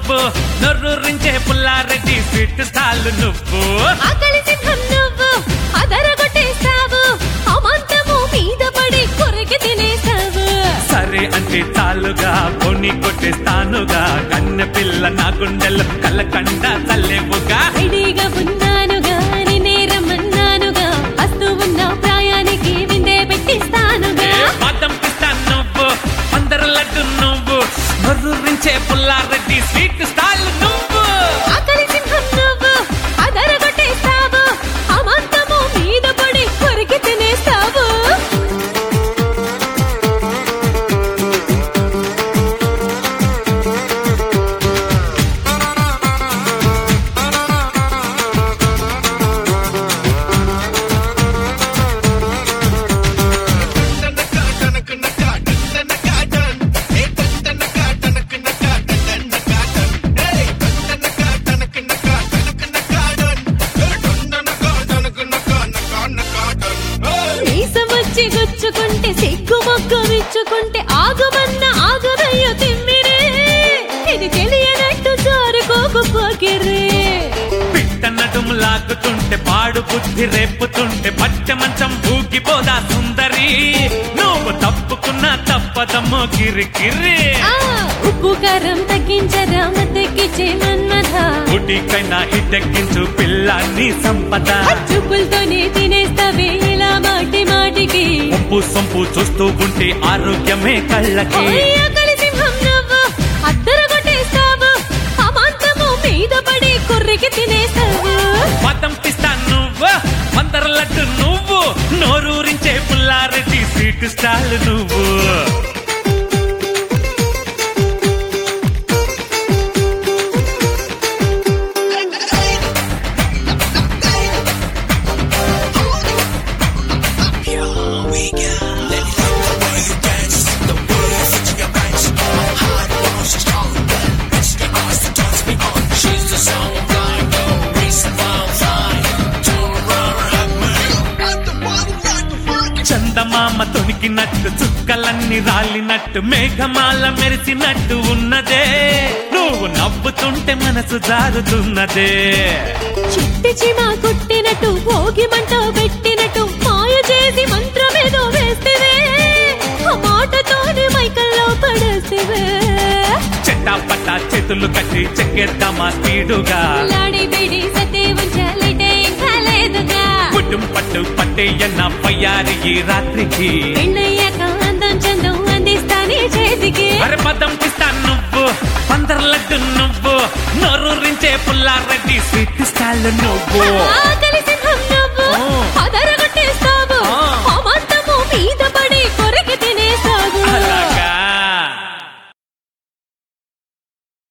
నువ్వు నొర్రురించే Pulla Reddy sweet stall నువ్వు ఆకలి సింహం నువ్వు అదరగొట్టేస్తావు అమాంతము మీద పడి కొరికి తినేస్తావు సరే అంటే చాలుగా కొని కొట్టేస్తానుగా కన్నె పిల్ల నా గుండెల్లో కళ్ళకండ చల్లేవుగా రెడీగా ఉన్నానుగా నిన్నే రమ్మన్నానుగా వస్తూ ఉన్న ప్రాయానికి విందే పెట్టిస్తానుగా పాదం పిస్తాను నువ్వు అందరు లడ్డు నువ్వు నొర్రురించే పుల్లారెడ్డి స్వీట్ స్టాల్ నువ్వు ఆకలి సింహం నువ్వు అదరగొట్టేస్తావు అమాంతము మీద పడి కొరికి తినేస్తావు మీసం వచ్చి గుచ్చుకుంటే సిగ్గు మొగ్గు విచ్చుకుంటే ఆగుమన్న ఆగుదయ్యో తిమ్మిరే ఇది తెలియనట్టు జారుకోకు పోకిరే పిట్ట నడుము లాగుతుంటే పాడు బుద్ధి రేపుతుంటే పట్ట మంచం ఊగిపోదా సుందరి నువ్వు తప్పుకున్నా తప్పదమ్మో గిరిగిరి ఆ ఉప్పు కారం తగ్గించరా తగ్గించే మన్మథ ఉడికైనా ఇటెక్కించు పిల్లాన్ని సంపద చూపులతోనే తినేస్తావే ఇలా మాటి మాటికి పంపు సొంపు చూస్తూ ఉంటే ఆరోగ్యమే కళ్ళకి ఓయ్ ఆకలి సింహం నువ్వు అద్దరు కొట్టేస్తావు అమాంతము మీద పడి కుర్రికి తినేస్తావు మతం పిస్తా నువ్వు మందర లడ్డు నువ్వు నోరూరించే పుల్లారెడ్డి స్వీట్ స్టాల్ నువ్వు చందమామ తొణికినట్టు చుక్కలన్నీ రాలినట్టు మేఘమాల మెరిసినట్టు ఉన్నదే నువ్వు నవ్వుతుంటే మనసు జారుతున్నదే చిట్టి చిమా కొట్టినట్టు భోగి మంట పెట్టినట్టు మాయ చేసి మంత్రమేదో వేస్తేవే ఆ మాటతోనే మైకల్లో పడేస్తేవే చెట్టాపట్ట చేతులు కట్టి చెక్కేద్దామా స్పీడుగా లాడి బిడి సతే ఉంచాలిటే ఇంకా లేదుగా కుటుంబ పట్టు పట్టేయన్న పయ్యారి ఈ రాత్రికి పెళ్ళయ్యాక అందం చందం అందిస్తానే చేతికి అరే పదం పిస్తాను నువ్వు పందర లడ్డు నువ్వు నోరూరించే పుల్లారెడ్డి స్వీట్ స్టాల్ నువ్వు ఆకలి